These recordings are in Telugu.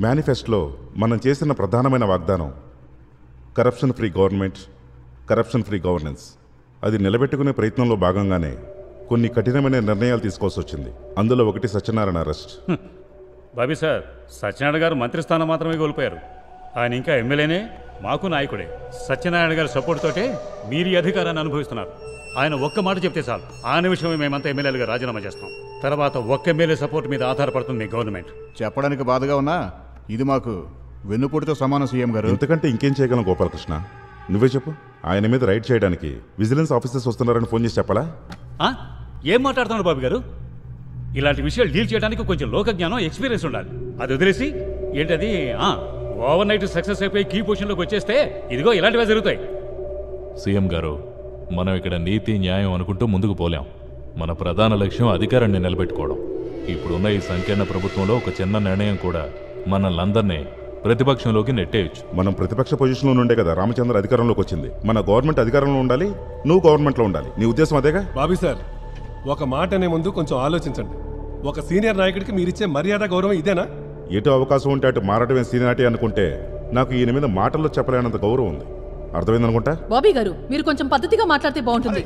మేనిఫెస్టోలో మనం చేసిన ప్రధానమైన వాగ్దానం corruption free government corruption free governance అది నిలబెట్టుకునే ప్రయత్నంలో భాగంగానే కొన్ని కఠినమైన నిర్ణయాలు తీసుకోవాల్సి వచ్చింది అందులో ఒకటి సత్యనారాయణ అరెస్ట్ బాబీ సార్ సత్యనారాయణ గారు మంత్రి స్థానం మాత్రమే కోల్పోయారు ఆయన ఇంకా ఎమ్మెల్యేనే మాకు నాయకుడే సత్యనారాయణ గారి సపోర్ట్ తోటే మీరు ఈ అధికారాన్ని అనుభవిస్తున్నారు ఆయన ఒక్క మాట చెప్తే చాలు ఆ నిమిషమే మేమంతా ఎమ్మెల్యేలుగా రాజీనామా చేస్తాం తర్వాత ఒక్క ఎమ్మెల్యే సపోర్ట్ మీద ఆధారపడుతుంది మీ గవర్నమెంట్ చెప్పడానికి బాధగా ఉన్నా ఇది మాకు వెన్నుపోటుతో సమానం సీఎం గారు ఇంతకంటే ఇంకేం చేయగలం గోపాలకృష్ణ నువ్వే చెప్పు ఆయన మీద రైడ్ చేయడానికి విజిలెన్స్ ఆఫీసర్స్ వస్తున్నారని ఫోన్ చేసి చెప్పాలా ఆ? ఏం మాట్లాడుతున్నాడు బాబు గారు ఇలాంటి విషయాలు డీల్ చేయడానికి కొంచెం లోక జ్ఞానం ఎక్స్పీరియన్స్ ఉండాలి అది వదిలేసి ఏంటది ఆ, ఓవర్ నైట్ సక్సెస్ అయిపోయి కీ పొజిషన్లోకి వచ్చేస్తే ఇదిగో ఇలాంటివే జరుగుతాయి సీఎం గారు మనం ఇక్కడ నీతి న్యాయం అనుకుంటూ ముందుకు పోలేం మన ప్రధాన లక్ష్యం అధికారాన్ని నిలబెట్టుకోవడం ఇప్పుడున్న ఈ సంకీర్ణ ప్రభుత్వంలో ఒక చిన్న నిర్ణయం కూడా మనల్ని ప్రతిపక్షంలోకి నెట్టేయచ్చు మనం ప్రతిపక్ష పొజిషన్లో నుండే కదా రామచంద్ర అధికారంలోకి వచ్చింది మన గవర్నమెంట్ అధికారంలో ఉండాలి నువ్వు గవర్నమెంట్లో ఉండాలి నీ ఉద్దేశం అదేగా బాబీ సార్ ఒక మాట అనే ముందు కొంచెం ఆలోచించండి ఒక సీనియర్ నాయకుడికి మీరిచ్చే మర్యాద గౌరవం ఇదేనా ఎటు అవకాశం ఉంటే అటు మారటమే సీనియారిటీ అనుకుంటే నాకు ఈయన మీద మాటల్లో చెప్పలేనంత గౌరవం ఉంది అర్థమైందనుకుంటా బాబీ గారు మీరు కొంచెం పద్ధతిగా మాట్లాడితే బాగుంటుంది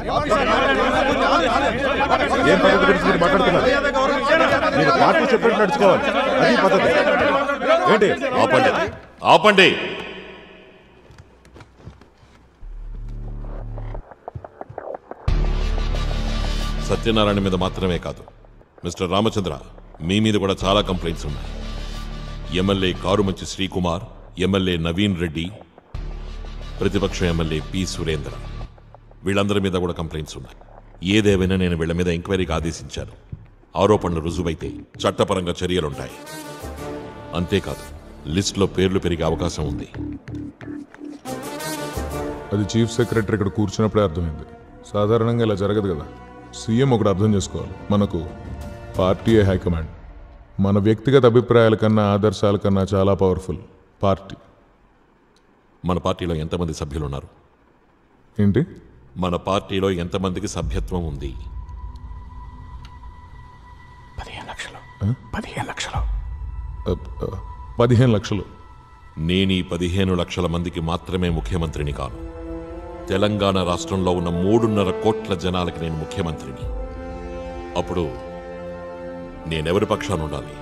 ఏం పద్ధతి గురించి మీరు మాట్లాడుతున్నారు మీరు పార్టీ చెప్పినట్టు నడుచుకోవాలి అది పద్ధతి ఏంటి ఆపండి ఆపండి సత్యనారాయణ మీద మాత్రమే కాదు మిస్టర్ రామచంద్ర మీ మీద కూడా చాలా కంప్లైంట్స్ ఉన్నాయి ఎమ్మెల్యే కారుమంచి శ్రీకుమార్ ఎమ్మెల్యే నవీన్ రెడ్డి ప్రతిపక్ష ఎమ్మెల్యే పి సురేంద్ర వీళ్ళందరి మీద కూడా కంప్లైంట్స్ ఉన్నాయి ఏదేమైనా నేను వీళ్ళ మీద ఎంక్వైరీకి ఆదేశించాను ఆరోపణలు రుజువైతే చట్టపరంగా చర్యలుంటాయి అంతేకాదు లిస్టులో పేర్లు పెరిగే అవకాశం ఉంది అది చీఫ్ సెక్రటరీ ఇక్కడ కూర్చున్నప్పుడే అర్థమైంది సాధారణంగా ఇలా జరగదు కదా సీఎం ఒకటి అర్థం చేసుకోవాలి మనకు పార్టీయే హైకమాండ్ మన వ్యక్తిగత అభిప్రాయాల కన్నా ఆదర్శాల కన్నా చాలా పవర్ఫుల్ పార్టీ మన పార్టీలో ఎంతమంది సభ్యులు ఉన్నారు ఏంటి మన పార్టీలో ఎంతమందికి సభ్యత్వం ఉంది అ, అ, పదిహేను లక్షలు నేను ఈ పదిహేను లక్షల మందికి మాత్రమే ముఖ్యమంత్రిని కాను తెలంగాణ రాష్ట్రంలో ఉన్న మూడున్నర కోట్ల జనాలకి నేను ముఖ్యమంత్రిని అప్పుడు నేనెవరి పక్షాన ఉండాలి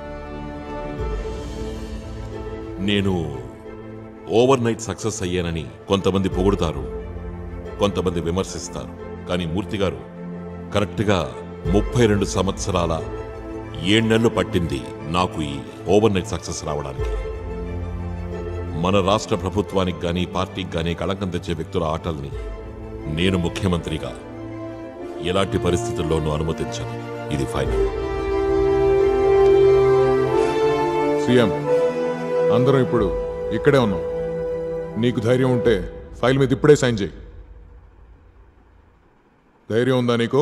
నేను ఓవర్ నైట్ సక్సెస్ అయ్యానని కొంతమంది పొగుడుతారు కొంతమంది విమర్శిస్తారు కానీ మూర్తి గారు కరెక్ట్గా ముప్పై రెండు సంవత్సరాల ఏడు నెలలు పట్టింది నాకు ఈ ఓవర్ నైట్ సక్సెస్ రావడానికి మన రాష్ట్ర ప్రభుత్వానికి కానీ పార్టీకి కానీ కళంకం తెచ్చే వ్యక్తుల ఆటల్ని నేను ముఖ్యమంత్రిగా ఎలాంటి పరిస్థితుల్లోనూ అనుమతించను ఇది ఫైనల్ సీఎం అందరం ఇప్పుడు ఇక్కడే ఉన్నాం నీకు ధైర్యం ఉంటే ఫైల్ మీద ఇప్పుడే సైన్ చేయి ధైర్యం ఉందా నీకు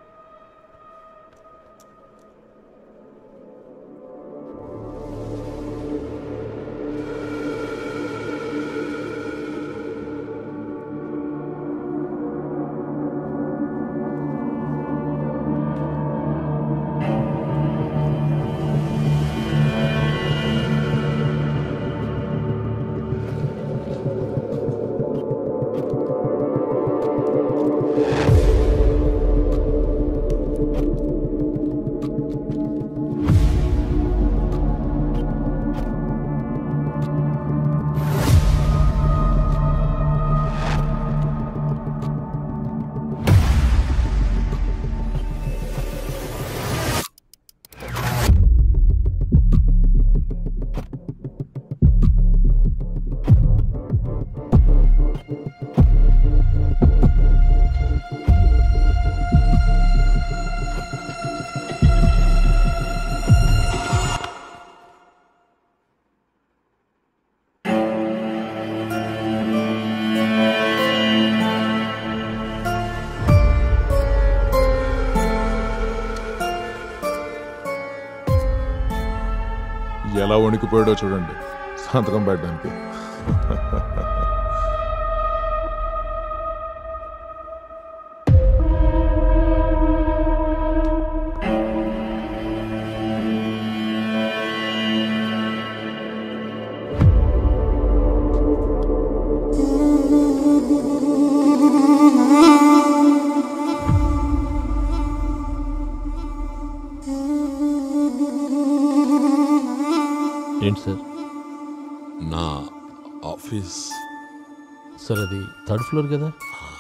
ఎలా వణికిపోయాడో చూడండి సంతకం పెట్టడానికి నా ఆఫీస్ సార్ అది థర్డ్ ఫ్లోర్ కదా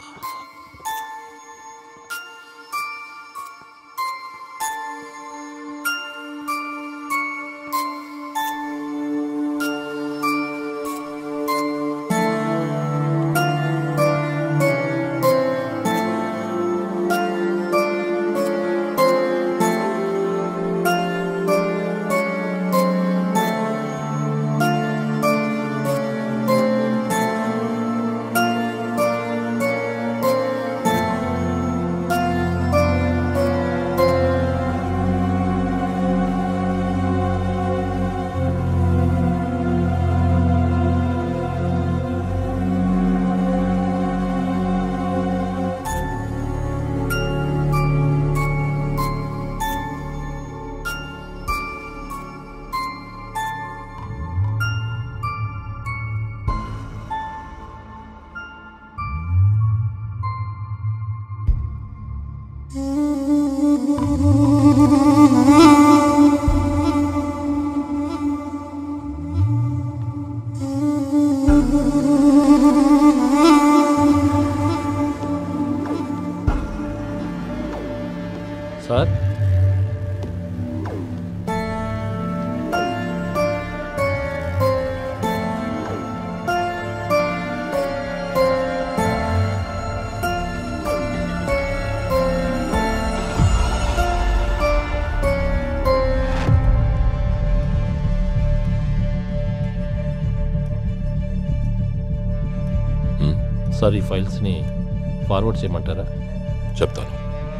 సార్ సార్ ఈ ఫైల్స్ని ఫార్వర్డ్ చేయమంటారా చెప్తాను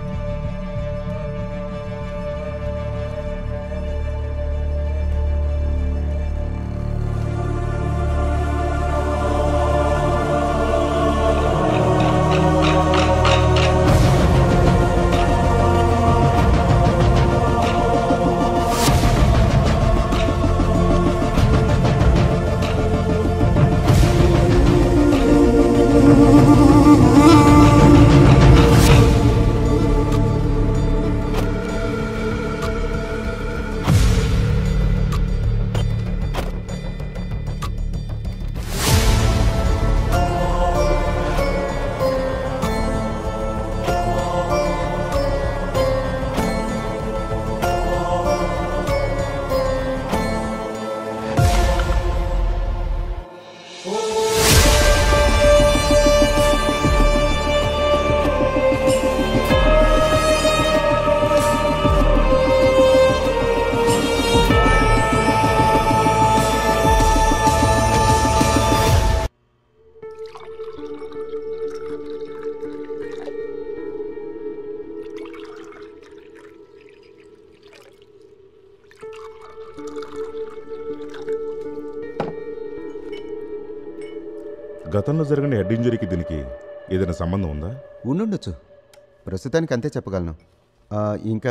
గతంలో జరిగిన హెడ్ ఇంజరీకి దీనికి ఏదైనా సంబంధం ఉందా ఉండుండొచ్చు ప్రస్తుతానికి అంతే చెప్పగలను ఆ, ఇంకా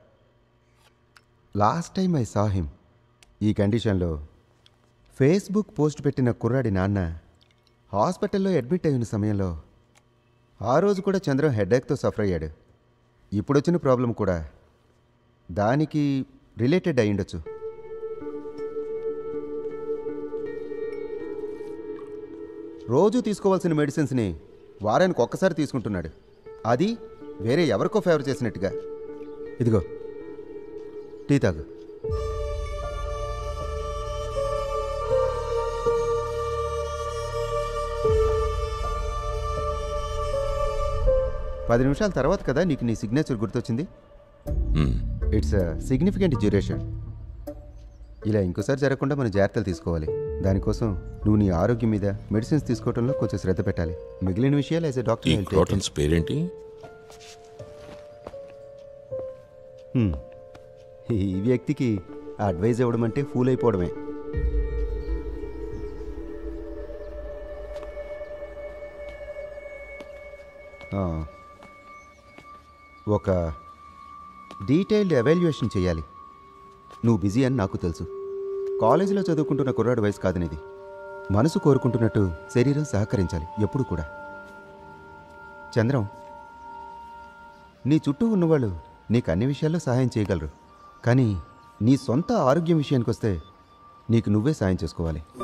last time I saw him ఈ కండిషన్లో ఫేస్బుక్ పోస్ట్ పెట్టిన కుర్రాడి నాన్న హాస్పిటల్లో అడ్మిట్ అయిన సమయంలో ఆ రోజు కూడా చంద్రం హెడేక్తో సఫర్ అయ్యాడు ఇప్పుడు వచ్చిన ప్రాబ్లం కూడా దానికి రిలేటెడ్ అయి ఉండొచ్చు రోజు తీసుకోవాల్సిన మెడిసిన్స్ని వారానికి ఒక్కసారి తీసుకుంటున్నాడు అది వేరే ఎవరికో ఫేవర్ చేసినట్టుగా ఇదిగో టీ తాగు పది నిమిషాల తర్వాత కదా నీకు నీ సిగ్నేచర్ గుర్తొచ్చింది మ్మ్. ఇట్స్ సిగ్నిఫికెంట్ డ్యూరేషన్ ఇలా ఇంకోసారి జరగకుండా మనం జాగ్రత్తలు తీసుకోవాలి దానికోసం నువ్వు నీ ఆరోగ్యం మీద మెడిసిన్స్ తీసుకోవడంలో కొంచెం శ్రద్ధ పెట్టాలి మిగిలిన విషయాలు యాజ్ ఎ ఈ డాక్టర్ క్రోటన్స్ పేరేంటి ఈ వ్యక్తికి అడ్వైజ్ ఇవ్వడం అంటే ఫూల్ అయిపోవడమే ఆ, ఒక డీటెయిల్డ్ ఎవాల్యుయేషన్ చేయాలి నువ్వు బిజీ అని నాకు తెలుసు కాలేజీలో చదువుకుంటున్న కుర్రాడు వయసు కాదు నీది మనసు కోరుకుంటున్నట్టు శరీరం సహకరించాలి ఎప్పుడు కూడా చంద్రం నీ చుట్టూ ఉన్నవాళ్ళు నీకు అన్ని విషయాల్లో సహాయం చేయగలరు కానీ నీ సొంత ఆరోగ్యం విషయానికి వస్తే నీకు నువ్వే సాయం చేసుకోవాలి